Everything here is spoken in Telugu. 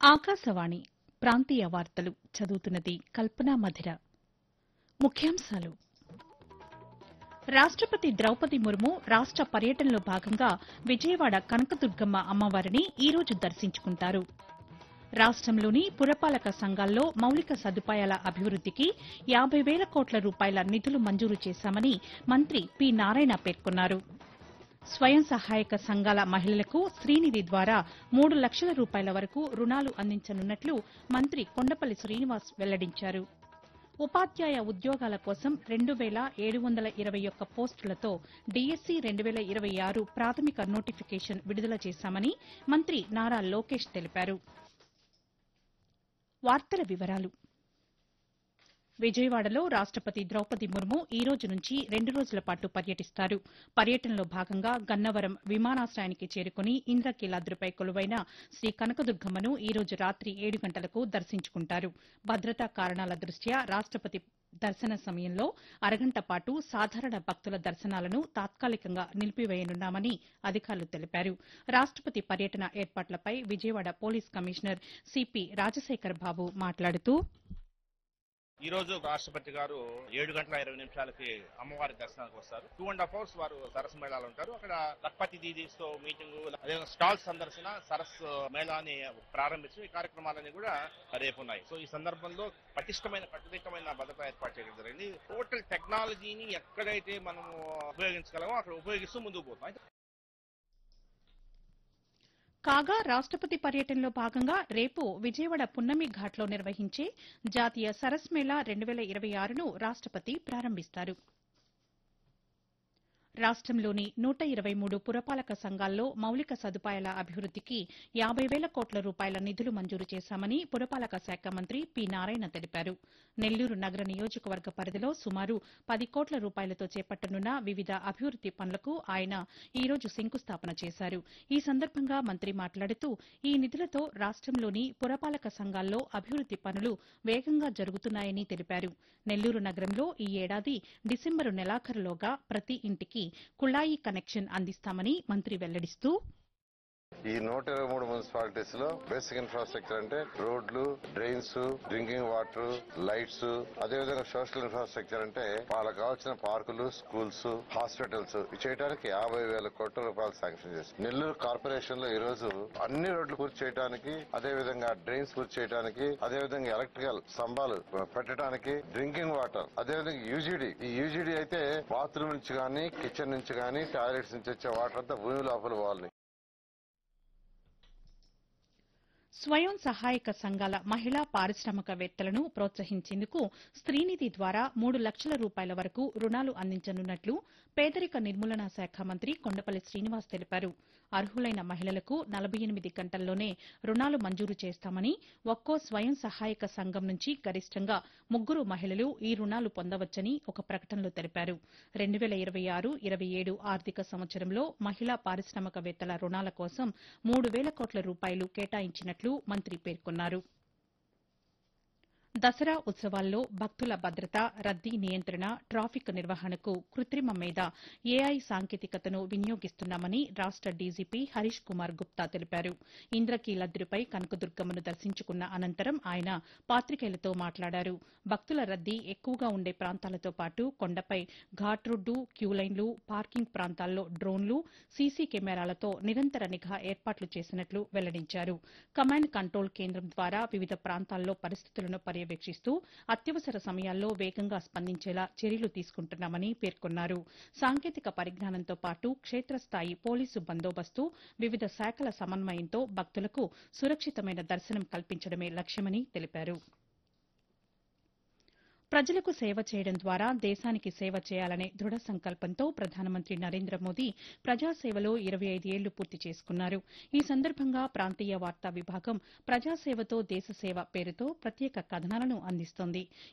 ఆకాశవాణి ప్రాంతీయ వార్తలు చదువుతున్నది కల్పనా మధిర ముఖ్యాంశాలు రాష్టపతి ద్రౌపది ముర్ము రాష్ట పర్యటనలో భాగంగా విజయవాడ కనకదుర్గమ్మ అమ్మవారిని ఈ రోజు దర్శించుకుంటారు రాష్టంలోని పురపాలక సంఘాల్లో మౌలిక సదుపాయాల అభివృద్దికి యాబై వేల కోట్ల రూపాయల నిధులు మంజూరు చేశామని మంత్రి పి నారాయణ పేర్కొన్నారు స్వయం సహాయక సంఘాల మహిళలకు శ్రీనిధి ద్వారా మూడు లక్షల రూపాయల వరకు రుణాలు అందించనున్నట్లు మంత్రి కొండపల్లి శ్రీనివాస్ వెల్లడించారు ఉపాధ్యాయ ఉద్యోగాల కోసం రెండు వేల ఏడు వందల ఇరవై ఒక్క పోస్టులతో డీఎస్సీ రెండు వేల ఇరవై ఆరు ప్రాథమిక నోటిఫికేషన్ విడుదల చేశామని మంత్రి నారా లోకేష్ తెలిపారు వార్తల వివరాలు విజయవాడలో రాష్టపతి ద్రౌపది ముర్ము ఈ రోజు నుంచి రెండు రోజుల పాటు పర్యటిస్తారు పర్యటనలో భాగంగా గన్నవరం విమానాశ్రయానికి చేరుకుని ఇంద్రకీలాద్రిపై కొలువైన శ్రీ కనకదుర్గమ్మను ఈ రోజు రాత్రి ఏడు గంటలకు దర్శించుకుంటారు భద్రతా కారణాల దృష్ట్యా రాష్టపతి దర్శన సమయంలో అరగంట పాటు సాధారణ భక్తుల దర్శనాలను తాత్కాలికంగా నిలిపివేయనున్నామని అధికారులు తెలిపారు రాష్టపతి పర్యటన ఏర్పాట్లపై Vijayawada police commissioner CP Rajasekhar Babu మాట్లాడుతూ ఈ రోజు రాష్ట్రపతి గారు ఏడు గంటల ఇరవై నిమిషాలకి అమ్మవారి దర్శనానికి వస్తారు టూ అండ్ హాఫ్ అవర్స్ వారు సరస్సు మేళాలు ఉంటారు అక్కడ లక్పతి దీదీస్ తో మీటింగ్ అదే స్టాల్ సందర్శన సరస్సు మేళాని ప్రారంభించి ఈ కార్యక్రమాలన్నీ కూడా రేపు ఉన్నాయి సో ఈ సందర్భంలో పటిష్టమైన కట్టుదిట్టమైన భద్రత ఏర్పాటు చేయడం జరిగింది టోటల్ టెక్నాలజీని ఎక్కడైతే మనము ఉపయోగించగలమో అక్కడ ఉపయోగిస్తూ ముందుకు పోతాం కాగా రాష్టపతి పర్యటనలో భాగంగా రేపు విజయవాడ పున్నమి ఘాట్లో నిర్వహించే జాతీయ సరస్ మేళా రెండు వేల ఇరవై ఆరును రాష్టపతి ప్రారంభిస్తారు రాష్టంలోని నూట ఇరవై మూడు పురపాలక సంఘాల్లో మౌలిక సదుపాయాల అభివృద్దికి యాబై వేల కోట్ల రూపాయల నిధులు మంజూరు చేశామని పురపాలక శాఖ మంత్రి పి నారాయణ తెలిపారు నెల్లూరు నగర నియోజకవర్గ పరిధిలో సుమారు పది కోట్ల రూపాయలతో చేపట్టనున్న వివిధ అభివృద్ది పనులకు ఆయన ఈ రోజు శంకుస్థాపన చేశారు ఈ సందర్భంగా మంత్రి మాట్లాడుతూ ఈ నిధులతో రాష్టంలోని పురపాలక సంఘాల్లో అభివృద్ది పనులు వేగంగా జరుగుతున్నాయని తెలిపారు నెల్లూరు నగరంలో ఈ ఏడాది డిసెంబరు నెలాఖరులోగా ప్రతి ఇంటికి కుళాయి కనెక్షన్ అందిస్తామని మంత్రి వెల్లడిస్తూ ఈ నూట ఇరవై మూడు మున్సిపాలిటీస్ లో బేసిక్ ఇన్ఫ్రాస్ట్రక్చర్ అంటే రోడ్లు డ్రైన్స్ డ్రింకింగ్ వాటర్ లైట్స్ అదేవిధంగా సోషల్ ఇన్ఫ్రాస్ట్రక్చర్ అంటే వాళ్ళకి కావాల్సిన పార్కులు స్కూల్స్ హాస్పిటల్స్ చేయడానికి యాభై వేల కోట్ల రూపాయలు శాంక్షన్ చేసి నెల్లూరు కార్పొరేషన్ లో ఈ రోజు అన్ని రోడ్లు పూర్తి చేయడానికి అదే విధంగా డ్రైన్స్ పూర్తి చేయడానికి అదే విధంగా ఎలక్ట్రికల్ స్తంభాలు పెట్టడానికి డ్రింకింగ్ వాటర్ అదే విధంగా యూజీడీ ఈ యూజీడీ అయితే బాత్రూమ్ నుంచి కానీ కిచెన్ నుంచి కానీ టాయిలెట్స్ నుంచి వచ్చే వాటర్ అంతా భూమి లోపల పోవాలి స్వయం సహాయక సంఘాల మహిళా పారిశ్రామికవేత్తలను ప్రోత్సహించేందుకు స్త్రీనిధి ద్వారా మూడు లక్షల రూపాయల వరకు రుణాలు అందించనున్నట్లు పేదరిక నిర్మూలన శాఖ మంత్రి కొండపల్లి శ్రీనివాస్ తెలిపారు అర్హులైన మహిళలకు నలభై ఎనిమిది గంటల్లోనే రుణాలు మంజూరు చేస్తామని ఒక్కో స్వయం సహాయక సంఘం నుంచి గరిష్టంగా ముగ్గురు మహిళలు ఈ రుణాలు పొందవచ్చని ఒక ప్రకటనలో తెలిపారు రెండు వేల ఇరవై ఆరు ఇరవై ఏడు ఆర్థిక సంవత్సరంలో మహిళా పారిశ్రామికవేత్తల రుణాల కోసం మూడు వేల కోట్ల రూపాయలు కేటాయించినట్లు మంత్రి పేర్కొన్నారు దసరా ఉత్సవాల్లో భక్తుల భద్రత రద్దీ నియంత్రణ ట్రాఫిక్ నిర్వహణకు కృత్రిమ మేధ ఏఐ సాంకేతికతను వినియోగిస్తున్నామని రాష్ట డీజీపీ హరీష్ కుమార్ గుప్తా తెలిపారు ఇంద్రకీలద్రిపై కనకదుర్గమ్మను దర్శించుకున్న అనంతరం ఆయన పాతికేయులతో మాట్లాడారు భక్తుల రద్దీ ఎక్కువగా ఉండే ప్రాంతాలతో పాటు కొండపై ఘాట్ రోడ్డు క్యూలైన్లు పార్కింగ్ ప్రాంతాల్లో డ్రోన్లు సీసీ కెమెరాలతో నిరంతర నిఘా ఏర్పాట్లు చేసినట్లు వెల్లడించారు కమాండ్ కంట్రోల్ కేంద్రం ద్వారా వివిధ ప్రాంతాల్లో పరిస్థితులను పర్యవేక్షిస్తూ అత్యవసర సమయాల్లో వేగంగా స్పందించేలా చర్యలు తీసుకుంటున్నామని పేర్కొన్నారు సాంకేతిక పరిజ్ఞానంతో పాటు క్షేత్రస్థాయి పోలీసు బందోబస్తు వివిధ శాఖల సమన్వయంతో భక్తులకు సురక్షితమైన దర్శనం కల్పించడమే లక్ష్యమని తెలిపారు ప్రజలకు సేవ చేయడం ద్వారా దేశానికి సేవ చేయాలనే దృఢ సంకల్పంతో ప్రధానమంత్రి నరేంద్ర మోదీ ప్రజాసేవలో ఇరవై ఐదు ఏళ్లు పూర్తి చేసుకున్నారు ఈ సందర్భంగా ప్రాంతీయ వార్తా విభాగం ప్రజాసేవతో దేశసేవ పేరుతో ప్రత్యేక కథనాలను అందిస్తోంది